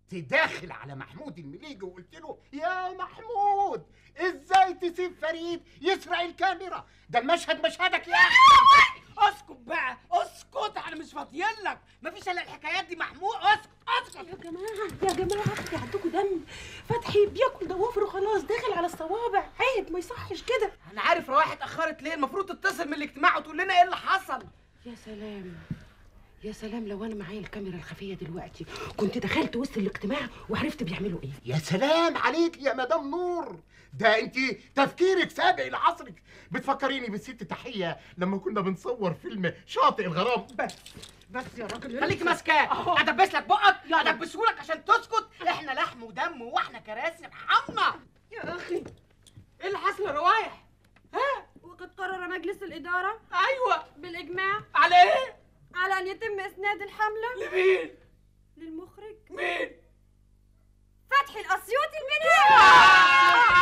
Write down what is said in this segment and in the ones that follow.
داخل على محمود المليجي وقلت له يا محمود ازاي تسيب فريد يسرق الكاميرا ده المشهد مشهدك يا اخي اسكت بقى اسكت انا مش فاضيين لك مفيش الا الحكايات دي محمود اسكت اسكت يا جماعة يا جماعة في عندكم دم فتحي بياكل ضوافر وخلاص داخل على الصوابع عيب ما يصحش كده انا عارف رواح اتاخرت ليه المفروض تتصل من الاجتماع وتقول لنا ايه اللي حصل يا سلام يا سلام لو انا معايا الكاميرا الخفية دلوقتي كنت دخلت وسط الاجتماع وعرفت بيعملوا ايه يا سلام عليك يا مدام نور ده انت تفكيرك سابق لعصرك بتفكريني بالست تحيه لما كنا بنصور فيلم شاطئ الغرام بس بس يا راجل خليك ماسكاه ادبس لك بقك ادبسهولك عشان تسكت احنا لحم ودم واحنا كراسي ارحمنا يا اخي ايه اللي حصل يا روايح ها وقد قرر مجلس الإدارة ايوه بالإجماع على ايه على أن يتم إسناد الحملة لمين للمخرج مين فتحي الأسيوطي المنهي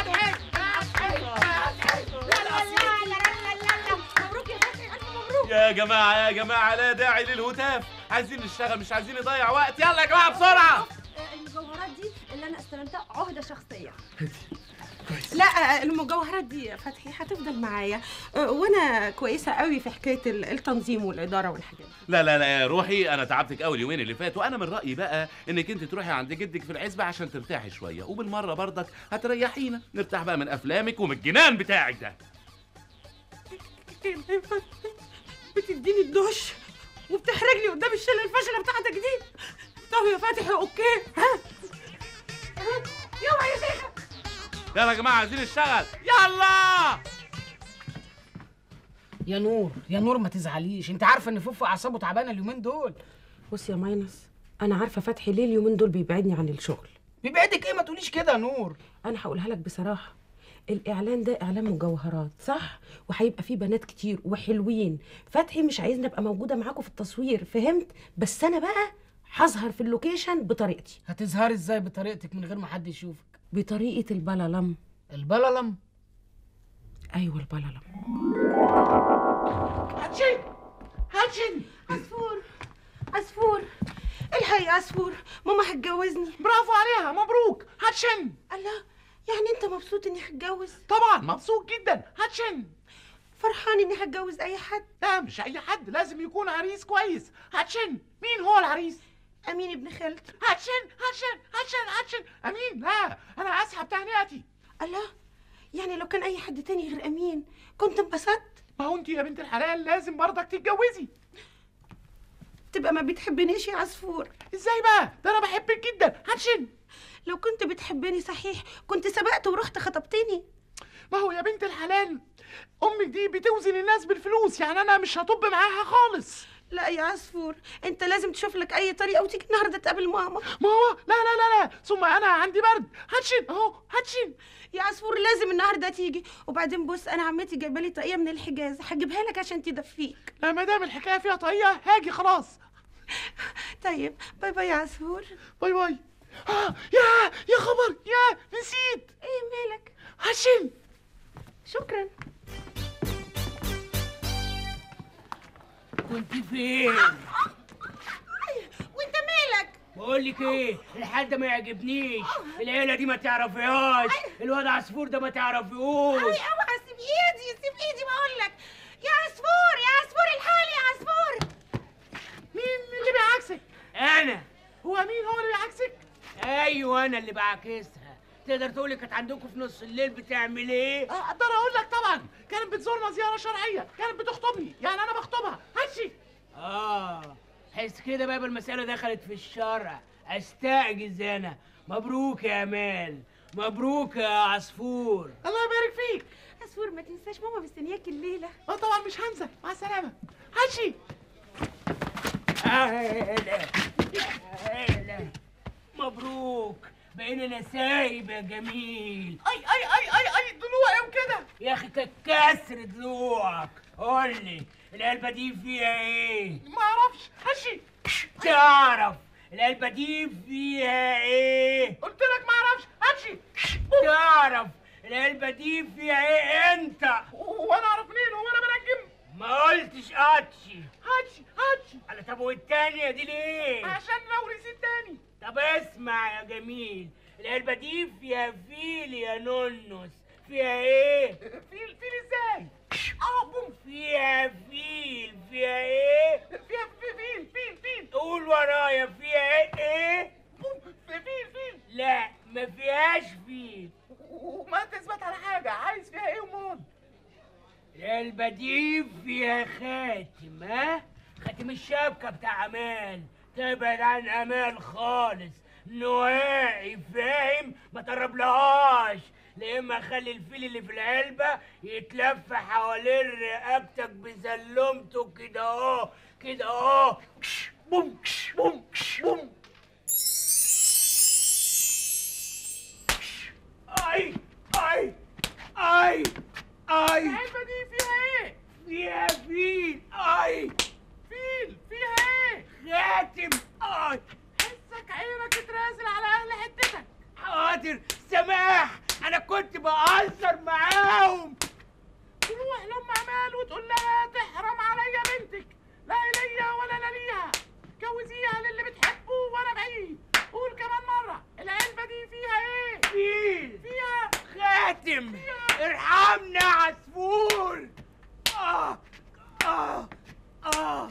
مبروك يا فتحي ألف مبروك يا جماعة يا جماعة لا داعي للهتاف عايزين نشتغل مش عايزين نضيع وقت يلا يا جماعة بسرعة آه، المجوهرات دي اللي أنا استلمتها عهدة شخصية لا المجوهرات دي يا فتحي هتفضل معايا أه، وانا كويسه قوي في حكايه ال- التنظيم والاداره والحاجات دي لا لا لا يا روحي انا تعبتك قوي اليومين اللي فاتوا وانا من رايي بقى انك انت تروحي عند جدك في العزبه عشان ترتاحي شويه وبالمره برضك هتريحينا نرتاح بقى من افلامك ومن الجنان بتاعك ده بتديني الدش وبتحرجني قدام الشله الفاشله بتاعتك دي طب يا فتحي اوكي ها ها؟ يلا يا شيخه يلا يا جماعه عايزين نشتغل يلا يا نور يا نور ما تزعليش انت عارفه ان فوفو اعصابه تعبانه اليومين دول بص يا ماينس انا عارفه فتحي ليه اليومين دول بيبعدني عن الشغل بيبعدك ايه ما تقوليش كده يا نور انا هقولها لك بصراحه الاعلان ده اعلان مجوهرات صح وهيبقى فيه بنات كتير وحلوين فتحي مش عايزني ابقى موجوده معاكم في التصوير فهمت بس انا بقى هظهر في اللوكيشن بطريقتي هتظهري ازاي بطريقتك من غير ما حد يشوفك بطريقه البلالم البللم ايوه البلالم هاتشين هاتشين عصفور عصفور الحقي يا عصفور ماما هتجوزني برافو عليها مبروك هاتشين الله يعني انت مبسوط اني هتجوز طبعا مبسوط جدا هاتشين فرحان اني هتجوز اي حد لا مش اي حد لازم يكون عريس كويس هاتشين مين هو العريس امين ابن خالتي هاتشين هاتشين هاتشين هاتشين امين لا انا اسحب تهنئتي الله يعني لو كان اي حد تاني غير امين كنت انبسطت ما هو انت يا بنت الحلال لازم برضك تتجوزي تبقى ما بتحبنيش يا عصفور ازاي بقى ده انا بحبك جدا هاتشين لو كنت بتحبني صحيح كنت سبقت ورحت خطبتني ما هو يا بنت الحلال امك دي بتوزن الناس بالفلوس يعني انا مش هطب معاها خالص لا يا عصفور انت لازم تشوف لك اي طريقه وتيجي النهارده تقابل ماما ما هو لا لا لا لا ثم انا عندي برد هاتشين اهو هاتشين يا عصفور لازم النهارده تيجي وبعدين بص انا عمتي جايبه لي طاقيه من الحجاز هجيبها لك عشان تدفيك لا ما دام الحكايه فيها طاقيه هاجي خلاص طيب باي باي يا عصفور باي باي آه يا يا خبر يا نسيت ايه مالك هاتشين شكرا كنت فين وانت مالك بقول لك ايه الحال ده ما يعجبنيش العيله دي ما تعرفيهاش الواد عصفور ده ما تعرفيهوش اوعى سيب ايدي سيب ايدي بقول لك يا عصفور يا عصفور الحال يا عصفور مين اللي بيعكسك انا هو مين هو اللي بيعكسك ايوه انا اللي بعاكسها تقدر تقولي كانت عندكم في نص الليل بتعمل ايه آه، اقدر اقول لك طبعا كانت بتزورنا زياره شرعيه كانت بتخطبني يعني انا بخطبها هاتشي اه حس كده بقى المسألة دخلت في الشرع استعجز انا مبروك يا امال مبروك يا عصفور الله يبارك فيك عصفور ما تنساش ماما مستنياك الليله اه طبعا مش هنسى مع السلامه هاتشي اهلا اهلا مبروك بقينا نسايب يا جميل اي اي اي اي اي دلوقتي وكده يا اخي كانت كسر ضلوعك قول لي العلبة دي فيها ايه؟ ما اعرفش هاتشي تعرف العلبة دي فيها ايه؟ قلت لك ما اعرفش هاتشي تعرف العلبة دي فيها ايه انت؟ وانا اعرف منين هو انا بنجم ما قلتش قطشي هاتشي هاتشي على طب والتانية دي ليه؟ عشان لو نسيت تاني طب طب اسمع يا جميل العلبة دي فيها فيل يا نونس فيها ايه؟ فيل فيل ازاي اه بوم فيها فيل فيها ايه؟ فيها في- فيل فيل فيل قول ورايا فيها ايه؟ ايه؟ بوم، في فيل فيل لا ما فيهاش فيل وما تثبت على حاجه عايز فيها ايه امال العلبة دي فيها خاتم ها؟ خاتم الشبكة بتاع أمال تبعد عن أمال خالص نهائي فاهم؟ ما تقربلهاش لا إما أخلي الفيل اللي في العلبة يتلف حوالين رقبتك بزلمته كده أهو كده أهو كش، بوم كش، بوم كش، بوم كش. أي أي أي أي العلبه دي فيها ايه فيها فيل اي فيل فيها ايه خاتم اي حسك عينك ترازل على اهل حتتك حاضر سماح انا كنت بهزر معاهم تروح لام امال وتقول لها تحرم عليا بنتك لا ليا ولا لا ليها جوزيها للي بتحبه وانا بعيد قول كمان مره العلبه دي فيها ايه فيل فيها خاتم ارحمنا يا عصفور اه اه اه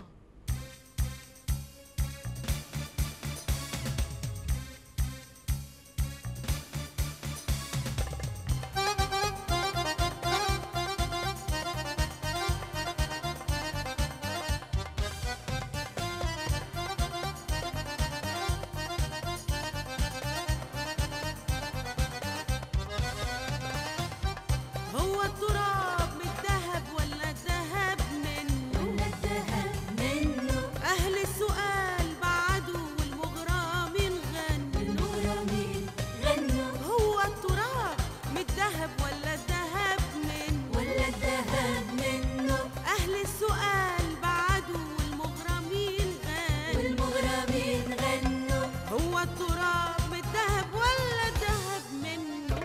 هو التراب من الذهب ولا الذهب منه ولا الذهب منه أهل السؤال بعدوا والمغرمين غنوا المغرمين غنوا هو التراب من الذهب ولا الذهب منه ولا الذهب منه أهل السؤال بعدوا والمغرمين غنوا والمغرمين غنوا هو التراب من الذهب ولا الذهب منه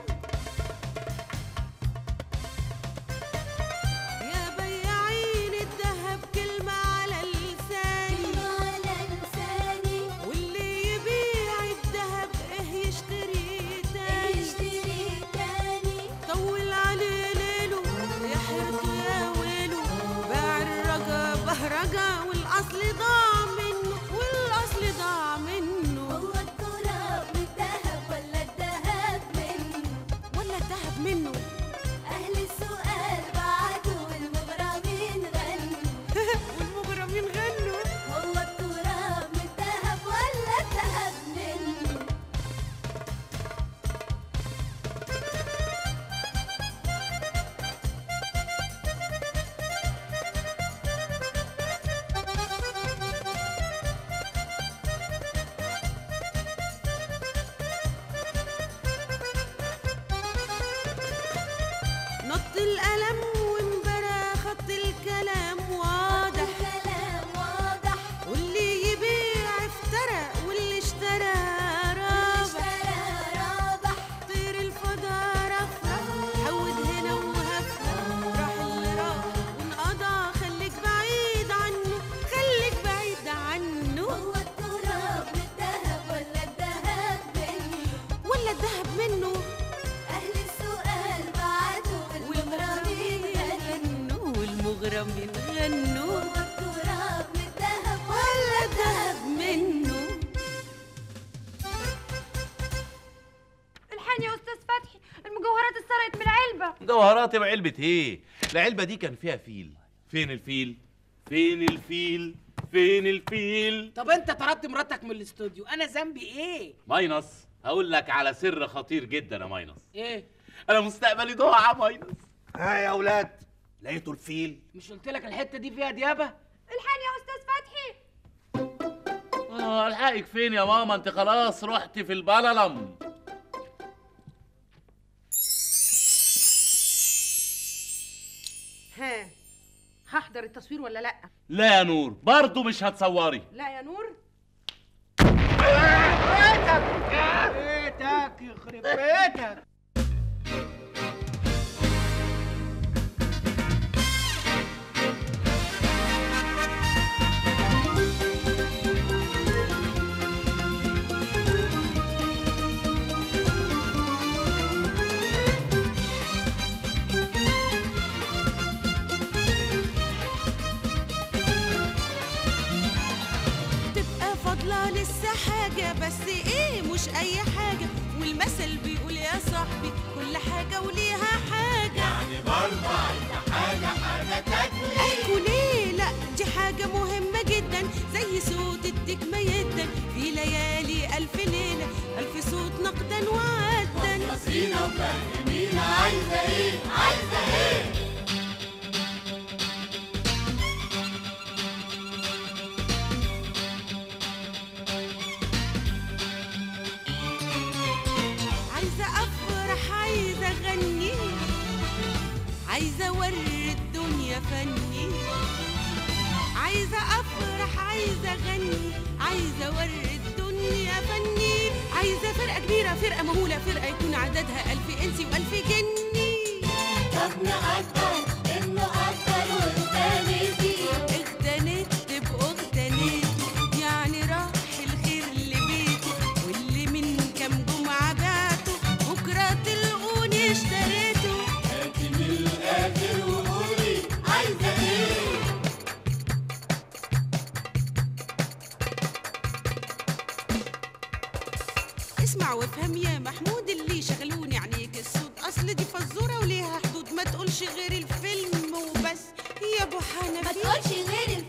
يا بياعين الذهب كلمة على لساني على لساني واللي يبيع الذهب ايه يشتري تاني اشتري تاني طول عليه ليله يا حيرته يا ويله باع الرجا بهرجة والأصل ضاع منه والأصل ضاع منه هو التراب من الذهب ولا الذهب منه ولا الذهب منه أهل السؤال بعدوا والمغرمين غنوا والمغرمين غنوا هو التراب من الذهب ولا الذهب منه نط القلم وانبرى خط الكلام واضح الكلام واضح واللي يبيع افترى واللي اشترى رابح اشترى رابح طير الفضا رفرف حود هنا وهفرف راح اللي راح وانقضى خليك بعيد عنه خليك بعيد عنه هو التراب من الذهب ولا الذهب منه ولا الذهب منه أهل السؤال بعدوا والمغرمين غنوا غنوا والمغرمين غنوا هو التراب من الذهب ولا الذهب منه الحين يا أستاذ فتحي المجوهرات اتسرقت من العلبة جوهرات بعلبة ايه؟ العلبة دي كان فيها فيل فين الفيل؟ فين الفيل؟ فين الفيل؟ طب انت طردت مراتك من الاستوديو انا ذنبي ايه ماينص هقول لك على سر خطير جدا يا ماينص ايه انا مستقبلي ضاع يا ماينص ها يا اولاد لقيتوا الفيل مش قلت لك الحته دي فيها ديابه الحين يا أستاذ فتحي اه الحقك فين يا ماما انت خلاص رحت في البللم ها هحضر التصوير ولا لا لا يا نور برضه مش هتصوري لا يا نور بيتك يخرب بيتك اه لسه حاجة بس ايه مش اي حاجة والمثل بيقول يا صاحبي كل حاجة وليها حاجة يعني برضه عايزة حاجة حاجة تاكلي ليه لا دي حاجة مهمة جدا زي صوت الدجمة يدا في ليالي ألف ليلة ألف صوت نقدا وعدا عايزة أفرح عايزة أغني عايزة أوري الدنيا فني عايزة أفرح عايزة أغني عايزة أوري الدنيا فني عايزة فرقة كبيرة فرقة مهولة فرقة يكون عددها ألف إنسي وألف جني طب نقدر انه قدر واغتنيتي اغتنيت تبقوا اغتنيت يعني راح الخير لبيتي واللي من كام جمعة بعته بكرة تلقوني اشتريته عايزة ايه اسمع وافهم يا محمود اللي شغلوني عنيك الصوت اصل دي فزورة وليها حدود ما تقولش غير الفيلم وبس يا ابو ما حنفي تقولش غير